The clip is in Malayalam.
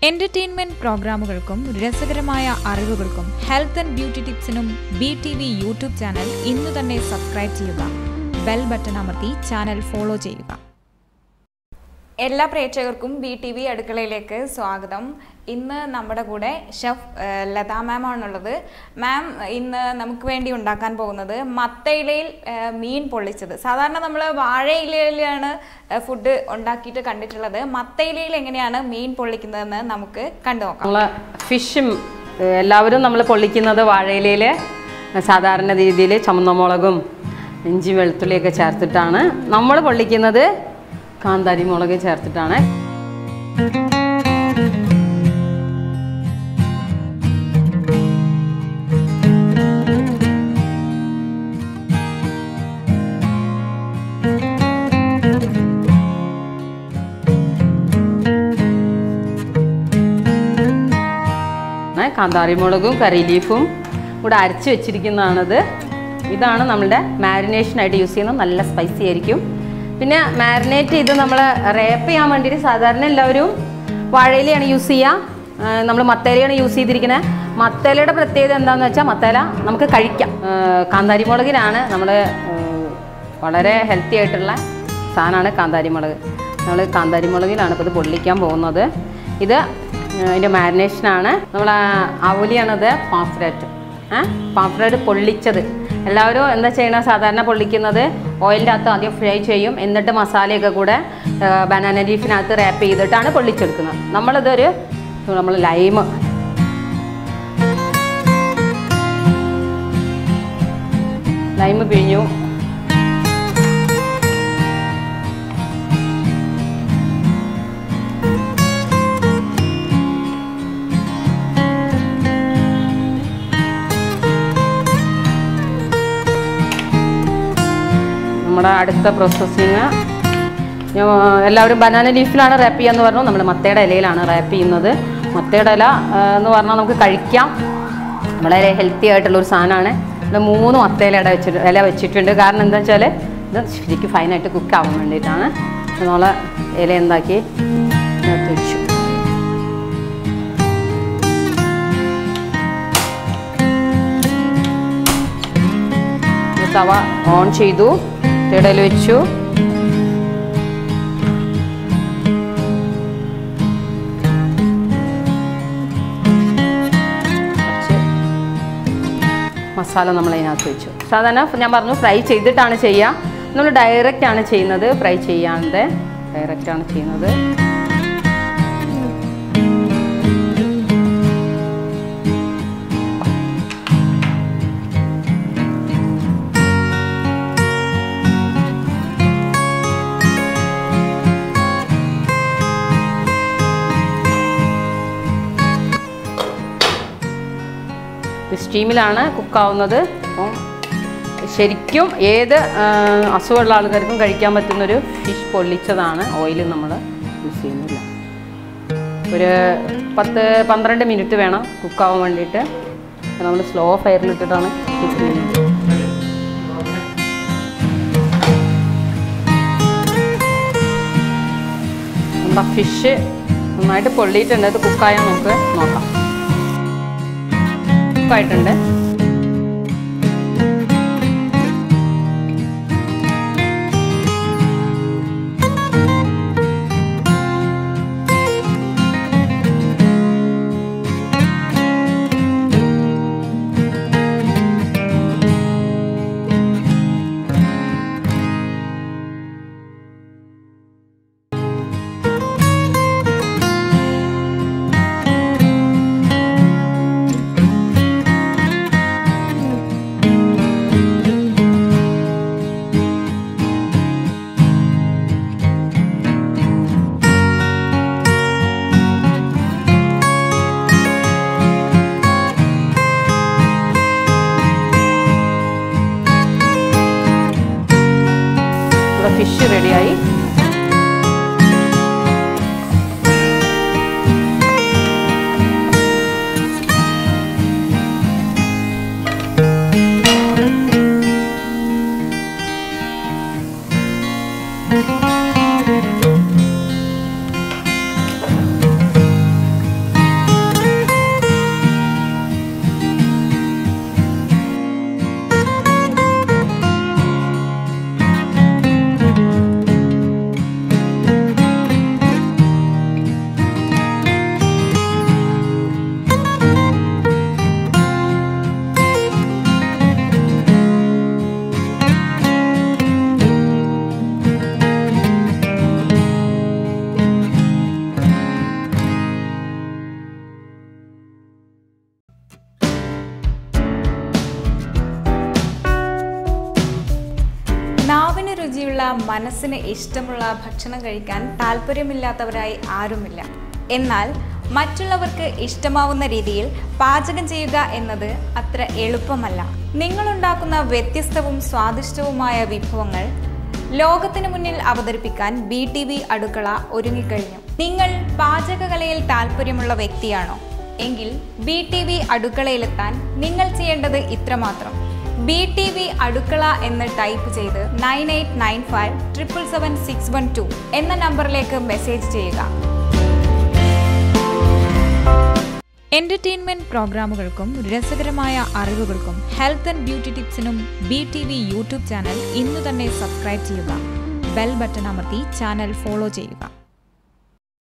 എന്റർടൈൻമെന്റ് പ്രോഗ്രാമുകൾക്കും രസകരമായ അറിവുകൾക്കും ഹെൽത്ത് ആൻഡ് ബ്യൂട്ടി ടിപ്സിനും B T V YouTube channel ഇന്നു തന്നെ സബ്സ്ക്രൈബ് ചെയ്യുക ബെൽ ബട്ടൺ അമർത്തി ചാനൽ ഫോളോ ചെയ്യുക എല്ലാ പ്രേക്ഷകർക്കും ബി ടി വി അടുക്കളയിലേക്ക് സ്വാഗതം ഇന്ന് നമ്മുടെ കൂടെ ഷെഫ് ഏഹ്, ലതാ മാം ആണുള്ളത് മാം ഇന്ന് നമുക്ക് വേണ്ടി ഉണ്ടാക്കാൻ പോകുന്നത് മത്തയിലയിൽ ഏഹ്, മീൻ പൊള്ളിച്ചത് സാധാരണ നമ്മൾ വാഴയിലയിലാണ് ഏഹ്, ഫുഡ് ഉണ്ടാക്കിയിട്ട് കണ്ടിട്ടുള്ളത് മത്തയിലയിൽ എങ്ങനെയാണ് മീൻ പൊള്ളിക്കുന്നതെന്ന് നമുക്ക് കണ്ടു നോക്കാം നമ്മൾ ഫിഷും ഏഹ്, എല്ലാവരും നമ്മൾ പൊള്ളിക്കുന്നത് വാഴയിലയിൽ സാധാരണ രീതിയിൽ ചുമന്ന മുളകും ഇഞ്ചി വെളുത്തുള്ളിയൊക്കെ ചേർത്തിട്ടാണ് നമ്മൾ പൊള്ളിക്കുന്നത് കാന്താരി മുളക് ചേർത്തിട്ടാണ് ഏ, കാന്താരി മുളകും കറി ലീഫും കൂടെ അരച്ച് വെച്ചിരിക്കുന്നതാണിത് ഇതാണ് നമ്മളുടെ മാരിനേഷനായിട്ട് യൂസ് ചെയ്യുന്നത് നല്ല സ്പൈസി ആയിരിക്കും പിന്നെ മാരിനേറ്റ് ചെയ്ത് നമ്മൾ റേപ്പ് ചെയ്യാൻ വേണ്ടിയിട്ട് സാധാരണ എല്ലാവരും വാഴയിലയാണ് യൂസ് ചെയ്യുക നമ്മൾ മത്തേലയാണ് യൂസ് ചെയ്തിരിക്കുന്നത് മത്തേലയുടെ പ്രത്യേകത എന്താണെന്ന് വെച്ചാൽ മത്തേല നമുക്ക് കഴിക്കാം ഏ, കാന്താരി മുളകിലാണ് നമ്മൾ വളരെ ഹെൽത്തി ആയിട്ടുള്ള സാധനമാണ് കാന്താരി മുളക് നമ്മൾ കാന്താരി മുളകിലാണ് ഇപ്പോൾ ഇത് പൊള്ളിക്കാൻ പോകുന്നത് ഇത് അതിൻ്റെ മാരിനേഷനാണ് നമ്മൾ അവലിയാണത് പാംഫ്രറ്റ് പാംഫ്രറ്റ് പൊള്ളിച്ചത് എല്ലാവരും എന്താ ചെയ്യണ സാധാരണ പൊള്ളിക്കുന്നത് ഓയിലിൻ്റെ അകത്ത് ആദ്യം ഫ്രൈ ചെയ്യും എന്നിട്ട് മസാലയൊക്കെ കൂടെ ബനാന ലീഫിനകത്ത് റാപ്പ് ചെയ്തിട്ടാണ് പൊള്ളിച്ചെടുക്കുന്നത് നമ്മളിതൊരു നമ്മൾ ലൈം ലൈം പിഴിഞ്ഞു നമ്മുടെ അടുത്ത പ്രോസസ്സിങ് എല്ലാവരും ബനാന ലീഫിലാണ് റാപ്പ് ചെയ്യാന്ന് പറഞ്ഞു നമ്മൾ മത്തയുടെ ഇലയിലാണ് റാപ്പ് ചെയ്യുന്നത് മത്തയുടെ ഇല ആ, എന്ന് പറഞ്ഞാൽ നമുക്ക് കഴിക്കാം വളരെ ഹെൽത്തി ആയിട്ടുള്ള ഒരു സാധനമാണ് ഇവിടെ മൂന്ന് മത്തയില ഇല വെച്ചിട്ട് ഇല വെച്ചിട്ടുണ്ട് കാരണം എന്താ വെച്ചാൽ ഇത് ശരിക്കും ഫൈനായിട്ട് കുക്ക് ആവാൻ വേണ്ടിയിട്ടാണ് നമ്മൾ ഇല എന്താക്കി ഇതിനകത്ത് വെച്ചു ഇത് തവ ഓൺ ചെയ്തു ഇടയിൽ വെച്ചു കുറച്ച് മസാല നമ്മൾ അതിനകത്ത് വെച്ചു സാധാരണ ഞാൻ പറഞ്ഞു ഫ്രൈ ചെയ്തിട്ടാണ് ചെയ്യുക നമ്മൾ ഡയറക്റ്റ് ആണ് ചെയ്യുന്നത് ഫ്രൈ ചെയ്യാണ്ട് ഡയറക്റ്റ് ആണ് ചെയ്യുന്നത് ഇത് സ്റ്റീമിലാണ് കുക്കാവുന്നത് അപ്പം ശരിക്കും ഏത് ആ, അസുഖമുള്ള ആൾക്കാർക്കും കഴിക്കാൻ പറ്റുന്നൊരു ഫിഷ് പൊള്ളിച്ചതാണ് ഓയിൽ നമ്മൾ യൂസ് ചെയ്യുന്നില്ല ഒരു പത്ത് പന്ത്രണ്ട് മിനിറ്റ് വേണം കുക്കാവാൻ വേണ്ടിയിട്ട് നമ്മൾ സ്ലോ ഫയറിലിട്ടിട്ടാണ് കുക്ക് ചെയ്യുന്നത് നമ്മുടെ ഫിഷ് നന്നായിട്ട് പൊള്ളിയിട്ടുണ്ട് ഇത് കുക്കായാൽ നമുക്ക് നോക്കാം കുക്കായിട്ടുണ്ട് മനസ്സിന് ഇഷ്ടമുള്ള ഭക്ഷണം കഴിക്കാൻ താല്പര്യമില്ലാത്തവരായി ആരുമില്ല എന്നാൽ മറ്റുള്ളവർക്ക് ഇഷ്ടമാവുന്ന രീതിയിൽ പാചകം ചെയ്യുക എന്നത് അത്ര എളുപ്പമല്ല നിങ്ങളുണ്ടാക്കുന്ന വ്യത്യസ്തവും സ്വാദിഷ്ടവുമായ വിഭവങ്ങൾ ലോകത്തിന് മുന്നിൽ അവതരിപ്പിക്കാൻ ബി ടി വി അടുക്കള ഒരുങ്ങിക്കഴിഞ്ഞു നിങ്ങൾ പാചകകലയിൽ താല്പര്യമുള്ള വ്യക്തിയാണോ എങ്കിൽ ബി ടി വി അടുക്കളയിലെത്താൻ നിങ്ങൾ ചെയ്യേണ്ടത് ഇത്രമാത്രം ബി ടി വി അടുക്കള എന്ന് ടൈപ്പ് ചെയ്ത് nine eight nine five triple seven six one two എന്ന നമ്പറിലേക്ക് മെസ്സേജ് ചെയ്യുക എന്റർടൈൻമെന്റ് പ്രോഗ്രാമുകൾക്കും രസകരമായ അറിവുകൾക്കും ഹെൽത്ത് ആൻഡ് ബ്യൂട്ടി ടിപ്സിനും B T V YouTube channel ഇന്നു തന്നെ സബ്സ്ക്രൈബ് ചെയ്യുക ബെൽ ബട്ടൺ അമർത്തി ചാനൽ ഫോളോ ചെയ്യുക